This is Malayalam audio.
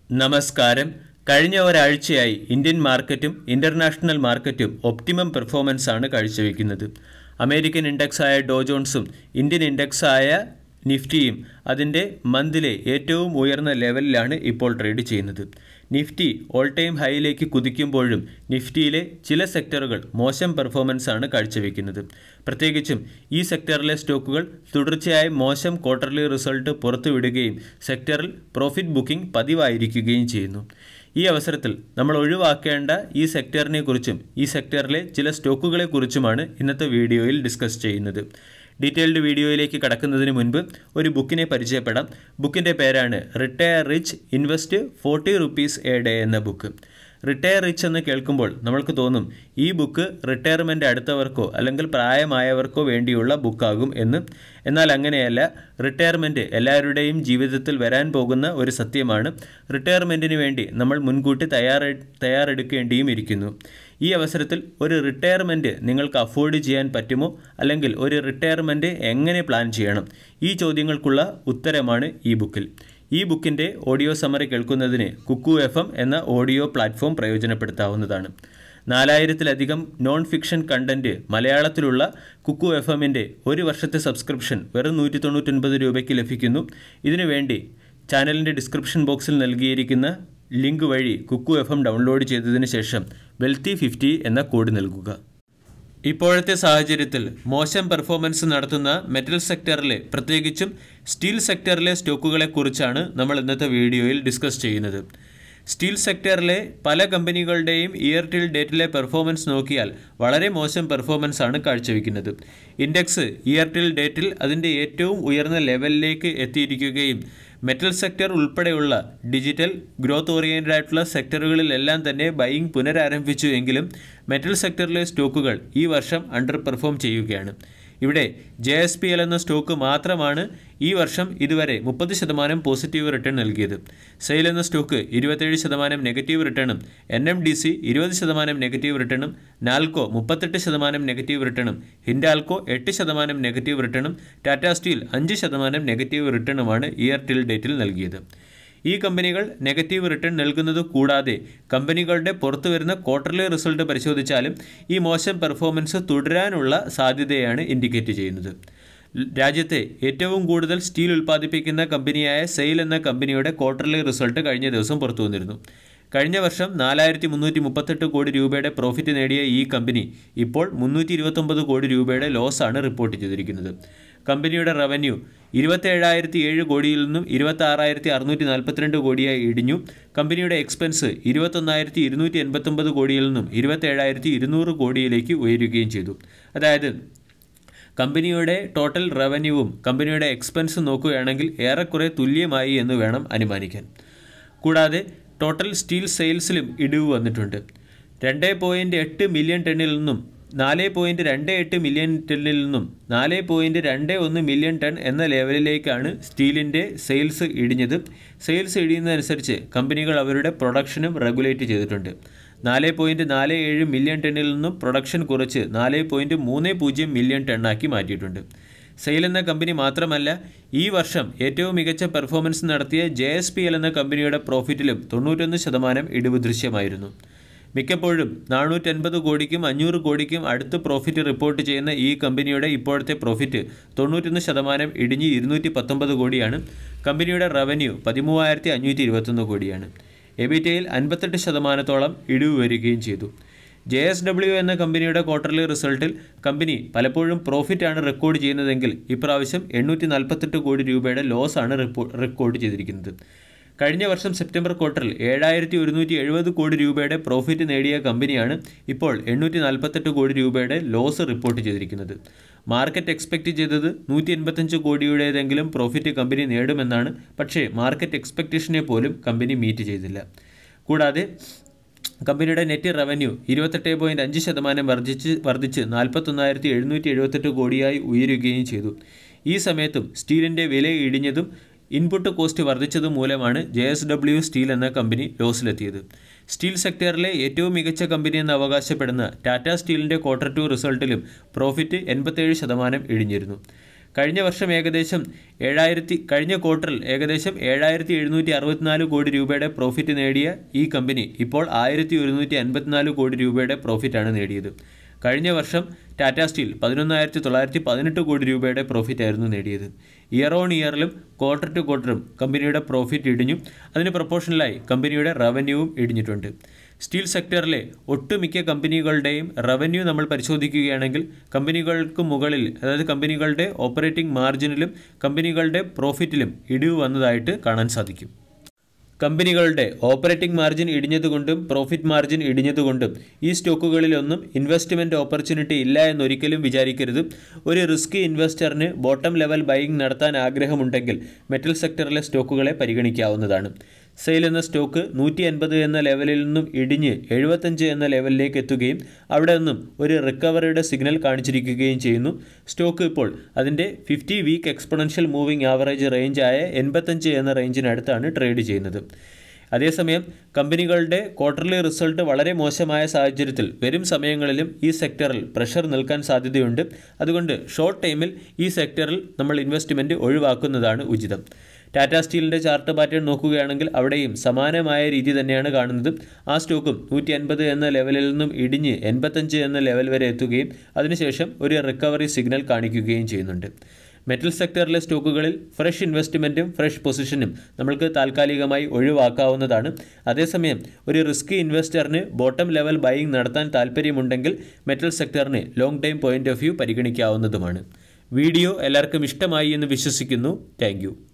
നമസ്കാരം കഴിഞ്ഞ ഒരാഴ്ചയായി ഇന്ത്യൻ മാർക്കറ്റും ഇന്റർനാഷണൽ മാർക്കറ്റും ഒപ്റ്റിമം പെർഫോമൻസ് ആണ് കാഴ്ചവെക്കുന്നത് അമേരിക്കൻ ഇൻഡെക്സായ ഡോ ജോൺസും ഇന്ത്യൻ ഇൻഡെക്സായ നിഫ്റ്റിയും അതിൻ്റെ മന്തിലെ ഏറ്റവും ഉയർന്ന ലെവലിലാണ് ഇപ്പോൾ ട്രേഡ് ചെയ്യുന്നത് നിഫ്റ്റി ഓൾ ടൈം ഹൈയിലേക്ക് കുതിക്കുമ്പോഴും നിഫ്റ്റിയിലെ ചില സെക്ടറുകൾ മോശം പെർഫോമൻസ് ആണ് കാഴ്ചവെക്കുന്നത് പ്രത്യേകിച്ചും ഈ സെക്ടറിലെ സ്റ്റോക്കുകൾ തുടർച്ചയായി മോശം ക്വാർട്ടർലി റിസൾട്ട് പുറത്തുവിടുകയും സെക്ടറിൽ പ്രോഫിറ്റ് ബുക്കിംഗ് പതിവായിരിക്കുകയും ചെയ്യുന്നു ഈ അവസരത്തിൽ നമ്മൾ ഒഴിവാക്കേണ്ട ഈ സെക്ടറിനെ കുറിച്ചും ഈ സെക്ടറിലെ ചില സ്റ്റോക്കുകളെ കുറിച്ചുമാണ് ഇന്നത്തെ വീഡിയോയിൽ ഡിസ്കസ് ചെയ്യുന്നത് ഡീറ്റെയിൽഡ് വീഡിയോയിലേക്ക് കടക്കുന്നതിന് മുൻപ് ഒരു ബുക്കിനെ പരിചയപ്പെടാം ബുക്കിൻ്റെ പേരാണ് retire rich invest forty rupees a day എന്ന ബുക്ക് റിട്ടയർ റിച്ച് എന്ന് കേൾക്കുമ്പോൾ നമ്മൾക്ക് തോന്നും ഈ ബുക്ക് റിട്ടയർമെൻ്റ് അടുത്തവർക്കോ അല്ലെങ്കിൽ പ്രായമായവർക്കോ വേണ്ടിയുള്ള ബുക്കാകും എന്ന് എന്നാൽ അങ്ങനെയല്ല റിട്ടയർമെൻറ്റ് എല്ലാവരുടെയും ജീവിതത്തിൽ വരാൻ പോകുന്ന ഒരു സത്യമാണ് റിട്ടയർമെൻറ്റിന് വേണ്ടി നമ്മൾ മുൻകൂട്ടി തയ്യാറെ തയ്യാറെടുക്കേണ്ടിയും ഇരിക്കുന്നു ഈ അവസരത്തിൽ ഒരു റിട്ടയർമെൻറ്റ് നിങ്ങൾക്ക് അഫോർഡ് ചെയ്യാൻ പറ്റുമോ അല്ലെങ്കിൽ ഒരു റിട്ടയർമെൻറ്റ് എങ്ങനെ പ്ലാൻ ചെയ്യണം ഈ ചോദ്യങ്ങൾക്കുള്ള ഉത്തരമാണ് ഈ ബുക്കിൽ ഈ ബുക്കിൻ്റെ ഓഡിയോ സമറി കേൾക്കുന്നതിന് കുക്കു എഫ് എം എന്ന ഓഡിയോ പ്ലാറ്റ്ഫോം പ്രയോജനപ്പെടുത്താവുന്നതാണ് നാലായിരത്തിലധികം നോൺ ഫിക്ഷൻ കണ്ടന്റ് മലയാളത്തിലുള്ള കുക്കു എഫ് എമ്മിൻ്റെ ഒരു വർഷത്തെ സബ്സ്ക്രിപ്ഷൻ വെറും നൂറ്റി തൊണ്ണൂറ്റൊൻപത് രൂപയ്ക്ക് ലഭിക്കുന്നു ഇതിനുവേണ്ടി ചാനലിൻ്റെ ഡിസ്ക്രിപ്ഷൻ ബോക്സിൽ നൽകിയിരിക്കുന്ന ലിങ്ക് വഴി കുക്കു എഫ് എം ഡൗൺലോഡ് ചെയ്തതിന് ശേഷം വെൽത്തി ഫിഫ്റ്റി എന്ന കോഡ് നൽകുക ഇപ്പോഴത്തെ സാഹചര്യത്തിൽ മോശം പെർഫോമൻസ് നടത്തുന്ന മെറ്റൽ സെക്ടറിലെ പ്രത്യേകിച്ചും സ്റ്റീൽ സെക്ടറിലെ സ്റ്റോക്കുകളെ കുറിച്ചാണ് നമ്മൾ ഇന്നത്തെ വീഡിയോയിൽ ഡിസ്കസ് ചെയ്യുന്നത് സ്റ്റീൽ സെക്ടറിലെ പല കമ്പനികളുടെയും ഇയർ ടിൽ ഡേറ്റിലെ പെർഫോമൻസ് നോക്കിയാൽ വളരെ മോശം പെർഫോമൻസ് ആണ് കാഴ്ചവെക്കുന്നത് ഇൻഡെക്സ് ഇയർ ടിൽ ഡേറ്റിൽ അതിൻ്റെ ഏറ്റവും ഉയർന്ന ലെവലിലേക്ക് എത്തിയിരിക്കുകയും മെറ്റൽ സെക്ടർ ഉൾപ്പെടെയുള്ള ഡിജിറ്റൽ ഗ്രോത്ത് ഓറിയൻറ്റഡ് ആയിട്ടുള്ള സെക്ടറുകളിലെല്ലാം തന്നെ ബൈയിങ് പുനരാരംഭിച്ചു എങ്കിലും മെറ്റൽ സെക്ടറിലെ സ്റ്റോക്കുകൾ ഈ വർഷം അണ്ടർ പെർഫോം ചെയ്യുകയാണ് ഇവിടെ ജെ എസ് പി എൽ എന്ന സ്റ്റോക്ക് മാത്രമാണ് ഈ വർഷം ഇതുവരെ മുപ്പത് ശതമാനം പോസിറ്റീവ് റിട്ടേൺ നൽകിയത് സെയിൽ എന്ന സ്റ്റോക്ക് ഇരുപത്തേഴ് ശതമാനം നെഗറ്റീവ് റിട്ടേണും എൻ എം ഡി സി ഇരുപത് ശതമാനം നെഗറ്റീവ് റിട്ടേണും നാൽക്കോ മുപ്പത്തെട്ട് ശതമാനം നെഗറ്റീവ് റിട്ടേണും ഹിൻഡാൽക്കോ എട്ട് ശതമാനം നെഗറ്റീവ് റിട്ടേണും ടാറ്റ സ്റ്റീൽ അഞ്ച് ശതമാനം നെഗറ്റീവ് റിട്ടേണുമാണ് ഇയർ ടിൽ ഡേറ്റിൽ നൽകിയത് ഈ കമ്പനികൾ നെഗറ്റീവ് റിട്ടേൺ നൽകുന്നത് കൂടാതെ കമ്പനികളുടെ പുറത്തു വരുന്ന ക്വാർട്ടർലി റിസൾട്ട് പരിശോധിച്ചാലും ഈ മോശം പെർഫോമൻസ് തുടരാനുള്ള സാധ്യതയാണ് ഇൻഡിക്കേറ്റ് ചെയ്യുന്നത് രാജ്യത്തെ ഏറ്റവും കൂടുതൽ സ്റ്റീൽ ഉൽപ്പാദിപ്പിക്കുന്ന കമ്പനിയായ സെയിൽ എന്ന കമ്പനിയുടെ ക്വാർട്ടർലി റിസൾട്ട് കഴിഞ്ഞ ദിവസം പുറത്തു വന്നിരുന്നു കഴിഞ്ഞ വർഷം നാലായിരത്തി മുന്നൂറ്റി മുപ്പത്തെട്ട് കോടി രൂപയുടെ പ്രോഫിറ്റ് നേടിയ ഈ കമ്പനി ഇപ്പോൾ മുന്നൂറ്റി ഇരുപത്തൊമ്പത് കോടി രൂപയുടെ ലോസാണ് റിപ്പോർട്ട് ചെയ്തിരിക്കുന്നത് കമ്പനിയുടെ റവന്യൂ ഇരുപത്തേഴായിരത്തി ഏഴ് കോടിയിൽ നിന്നും ഇരുപത്തി ആറായിരത്തി അറുന്നൂറ്റി നാൽപ്പത്തിരണ്ട് കോടിയായി ഇടിഞ്ഞു കമ്പനിയുടെ എക്സ്പെൻസ് ഇരുപത്തൊന്നായിരത്തി ഇരുന്നൂറ്റി എൺപത്തൊമ്പത് കോടിയിൽ നിന്നും ഇരുപത്തേഴായിരത്തി ഇരുന്നൂറ് കോടിയിലേക്ക് ഉയരുകയും ചെയ്തു അതായത് കമ്പനിയുടെ ടോട്ടൽ റവന്യൂവും കമ്പനിയുടെ എക്സ്പെൻസ് നോക്കുകയാണെങ്കിൽ ഏറെക്കുറെ തുല്യമായി എന്ന് വേണം അനുമാനിക്കാൻ കൂടാതെ ടോട്ടൽ സ്റ്റീൽ സെയിൽസിലും ഇടിവ് വന്നിട്ടുണ്ട് രണ്ട് പോയിൻറ്റ് എട്ട് മില്യൺ ടണ്ണിൽ നിന്നും നാല് പോയിൻറ്റ് രണ്ട് എട്ട് മില്യൺ ടണ്ണിൽ നിന്നും നാല് പോയിൻറ്റ് രണ്ട് ഒന്ന് മില്യൺ ടൺ എന്ന ലെവലിലേക്കാണ് സ്റ്റീലിൻ്റെ സെയിൽസ് ഇടിഞ്ഞത് സെയിൽസ് ഇടിയുന്നതനുസരിച്ച് കമ്പനികൾ അവരുടെ പ്രൊഡക്ഷനും റെഗുലേറ്റ് ചെയ്തിട്ടുണ്ട് നാല് പോയിൻറ്റ് നാല് ഏഴ് മില്യൺ ടണ്ണിൽ നിന്നും പ്രൊഡക്ഷൻ കുറച്ച് നാല് പോയിൻറ്റ് മൂന്ന് പൂജ്യം മില്യൺ ടണ്ണാക്കി മാറ്റിയിട്ടുണ്ട് സെയിൽ എന്ന കമ്പനി മാത്രമല്ല ഈ വർഷം ഏറ്റവും മികച്ച പെർഫോമൻസ് നടത്തിയ ജെ എസ് പി എൽ എന്ന കമ്പനിയുടെ പ്രോഫിറ്റിലും തൊണ്ണൂറ്റൊന്ന് ശതമാനം ഇടിവ് ദൃശ്യമായിരുന്നു മിക്കപ്പോഴും നാനൂറ്റൻപത് കോടിക്കും അഞ്ഞൂറ് കോടിക്കും അടുത്ത് പ്രോഫിറ്റ് റിപ്പോർട്ട് ചെയ്യുന്ന ഈ കമ്പനിയുടെ ഇപ്പോഴത്തെ പ്രോഫിറ്റ് തൊണ്ണൂറ്റൊന്ന് ശതമാനം ഇടിഞ്ഞ് ഇരുന്നൂറ്റി പത്തൊമ്പത് കോടിയാണ് കമ്പനിയുടെ റവന്യൂ പതിമൂവായിരത്തി അഞ്ഞൂറ്റി ഇരുപത്തൊന്ന് കോടിയാണ് എബിറ്റയിൽ അൻപത്തെട്ട് ശതമാനത്തോളം ഇടിവ് വരികയും ചെയ്തു ജെ എസ് ഡബ്ല്യു എന്ന കമ്പനിയുടെ ക്വാർട്ടർലി റിസൾട്ടിൽ കമ്പനി പലപ്പോഴും പ്രോഫിറ്റാണ് റെക്കോർഡ് ചെയ്യുന്നതെങ്കിൽ ഇപ്രാവശ്യം എണ്ണൂറ്റി നാൽപ്പത്തെട്ട് കോടി രൂപയുടെ ലോസാണ് റെക്കോർഡ് ചെയ്തിരിക്കുന്നത് കഴിഞ്ഞ വർഷം സെപ്റ്റംബർ ക്വാർട്ടറിൽ ഏഴായിരത്തി ഒരുന്നൂറ്റി എഴുപത് കോടി രൂപയുടെ പ്രോഫിറ്റ് നേടിയ കമ്പനിയാണ് ഇപ്പോൾ എണ്ണൂറ്റി നാൽപ്പത്തെട്ട് കോടി രൂപയുടെ ലോസ് റിപ്പോർട്ട് ചെയ്തിരിക്കുന്നത് മാർക്കറ്റ് എക്സ്പെക്റ്റ് ചെയ്തത് നൂറ്റി എൺപത്തഞ്ച് കോടിയുടേതെങ്കിലും പ്രോഫിറ്റ് കമ്പനി നേടുമെന്നാണ് പക്ഷേ മാർക്കറ്റ് എക്സ്പെക്റ്റേഷനെ പോലും കമ്പനി മീറ്റ് ചെയ്തില്ല കൂടാതെ കമ്പനിയുടെ നെറ്റ് റവന്യൂ ഇരുപത്തെട്ട് പോയിൻറ്റ് അഞ്ച് ശതമാനം വർദ്ധിച്ച് വർദ്ധിച്ച് നാൽപ്പത്തൊന്നായിരത്തി എഴുന്നൂറ്റി എഴുപത്തെട്ട് കോടിയായി ഉയരുകയും ചെയ്തു ഈ സമയത്തും സ്റ്റീലിൻ്റെ വില ഇടിഞ്ഞതും ഇൻപുട്ട് കോസ്റ്റ് വർദ്ധിച്ചത് മൂലമാണ് ജെ എസ് ഡബ്ല്യു സ്റ്റീൽ എന്ന കമ്പനി ലോസിലെത്തിയത് സ്റ്റീൽ സെക്ടറിലെ ഏറ്റവും മികച്ച കമ്പനി എന്ന് അവകാശപ്പെടുന്ന ടാറ്റ സ്റ്റീലിൻ്റെ ക്വാർട്ടർ ടു റിസൾട്ടിലും പ്രോഫിറ്റ് എൺപത്തേഴ് ശതമാനം ഇടിഞ്ഞിരുന്നു കഴിഞ്ഞ വർഷം ഏകദേശം ഏഴായിരത്തി കഴിഞ്ഞ ക്വാർട്ടറിൽ ഏകദേശം ഏഴായിരത്തി എഴുന്നൂറ്റി അറുപത്തിനാല് കോടി രൂപയുടെ പ്രോഫിറ്റ് നേടിയ ഈ കമ്പനി ഇപ്പോൾ ആയിരത്തി ഒരുന്നൂറ്റി അൻപത്തിനാല് കോടി രൂപയുടെ പ്രോഫിറ്റാണ് നേടിയത് കഴിഞ്ഞ വർഷം ടാറ്റ സ്റ്റീൽ പതിനൊന്നായിരത്തി തൊള്ളായിരത്തി പതിനെട്ട് കോടി രൂപയുടെ പ്രോഫിറ്റ് ആയിരുന്നു നേടിയത് ഇയർ ഓൺ ഇയറിലും ക്വാർട്ടർ ടു ക്വാർട്ടറും കമ്പനിയുടെ പ്രോഫിറ്റ് ഇടിഞ്ഞു അതിന് പ്രൊപ്പോർഷണലായി കമ്പനിയുടെ റവന്യൂവും ഇടിഞ്ഞിട്ടുണ്ട് സ്റ്റീൽ സെക്ടറിലെ ഒട്ടുമിക്ക കമ്പനികളുടെയും റവന്യൂ നമ്മൾ പരിശോധിക്കുകയാണെങ്കിൽ കമ്പനികൾക്ക് മുകളിൽ അതായത് കമ്പനികളുടെ ഓപ്പറേറ്റിംഗ് മാർജിനിലും കമ്പനികളുടെ പ്രോഫിറ്റിലും ഇടിവ് വന്നതായിട്ട് കാണാൻ സാധിക്കും കമ്പനികളുടെ ഓപ്പറേറ്റിംഗ് മാർജിൻ ഇടിഞ്ഞതുകൊണ്ടും പ്രോഫിറ്റ് മാർജിൻ ഇടിഞ്ഞതുകൊണ്ടും ഈ സ്റ്റോക്കുകളിലൊന്നും ഇൻവെസ്റ്റ്മെൻറ്റ് ഓപ്പർച്യൂണിറ്റി ഇല്ല എന്നൊരിക്കലും വിചാരിക്കരുത് ഒരു റിസ്കി ഇൻവെസ്റ്ററിന് ബോട്ടം ലെവൽ ബൈയിങ് നടത്താൻ ആഗ്രഹമുണ്ടെങ്കിൽ മെറ്റൽ സെക്ടറിലെ സ്റ്റോക്കുകളെ പരിഗണിക്കാവുന്നതാണ് സെയിൽ എന്ന സ്റ്റോക്ക് നൂറ്റി അൻപത് എന്ന ലെവലിൽ നിന്നും ഇടിഞ്ഞ് എഴുപത്തഞ്ച് എന്ന ലെവലിലേക്ക് എത്തുകയും അവിടെ നിന്നും ഒരു റിക്കവറിയുടെ സിഗ്നൽ കാണിച്ചിരിക്കുകയും ചെയ്യുന്നു സ്റ്റോക്ക് ഇപ്പോൾ അതിൻ്റെ fifty week exponential moving average റേഞ്ചായ എൺപത്തഞ്ച് എന്ന റേഞ്ചിനടുത്താണ് ട്രേഡ് ചെയ്യുന്നത് അതേസമയം കമ്പനികളുടെ ക്വാർട്ടർലി റിസൾട്ട് വളരെ മോശമായ സാഹചര്യത്തിൽ വരും സമയങ്ങളിലും ഈ സെക്ടറിൽ പ്രഷർ നിൽക്കാൻ സാധ്യതയുണ്ട് അതുകൊണ്ട് ഷോർട്ട് ടൈമിൽ ഈ സെക്ടറിൽ നമ്മൾ ഇൻവെസ്റ്റ്മെൻറ്റ് ഒഴിവാക്കുന്നതാണ് ഉചിതം ടാറ്റ സ്റ്റീലിൻ്റെ ചാർട്ട് പാറ്റേൺ നോക്കുകയാണെങ്കിൽ അവിടെയും സമാനമായ രീതി തന്നെയാണ് കാണുന്നത് ആ സ്റ്റോക്കും നൂറ്റി അൻപത് എന്ന ലെവലിൽ നിന്നും ഇടിഞ്ഞ് എൺപത്തഞ്ച് എന്ന ലെവൽ വരെ എത്തുകയും അതിനുശേഷം ഒരു റിക്കവറി സിഗ്നൽ കാണിക്കുകയും ചെയ്യുന്നുണ്ട് മെറ്റൽ സെക്ടറിലെ സ്റ്റോക്കുകളിൽ ഫ്രഷ് ഇൻവെസ്റ്റ്മെൻറ്റും ഫ്രഷ് പൊസിഷനും നമ്മൾക്ക് താൽക്കാലികമായി ഒഴിവാക്കാവുന്നതാണ് അതേസമയം ഒരു റിസ്കി ഇൻവെസ്റ്ററിന് ബോട്ടം ലെവൽ ബൈയിങ് നടത്താൻ താൽപ്പര്യമുണ്ടെങ്കിൽ മെറ്റൽ സെക്ടറിന് long time point of view പരിഗണിക്കാവുന്നതുമാണ് വീഡിയോ എല്ലാവർക്കും ഇഷ്ടമായി എന്ന് വിശ്വസിക്കുന്നു താങ്ക്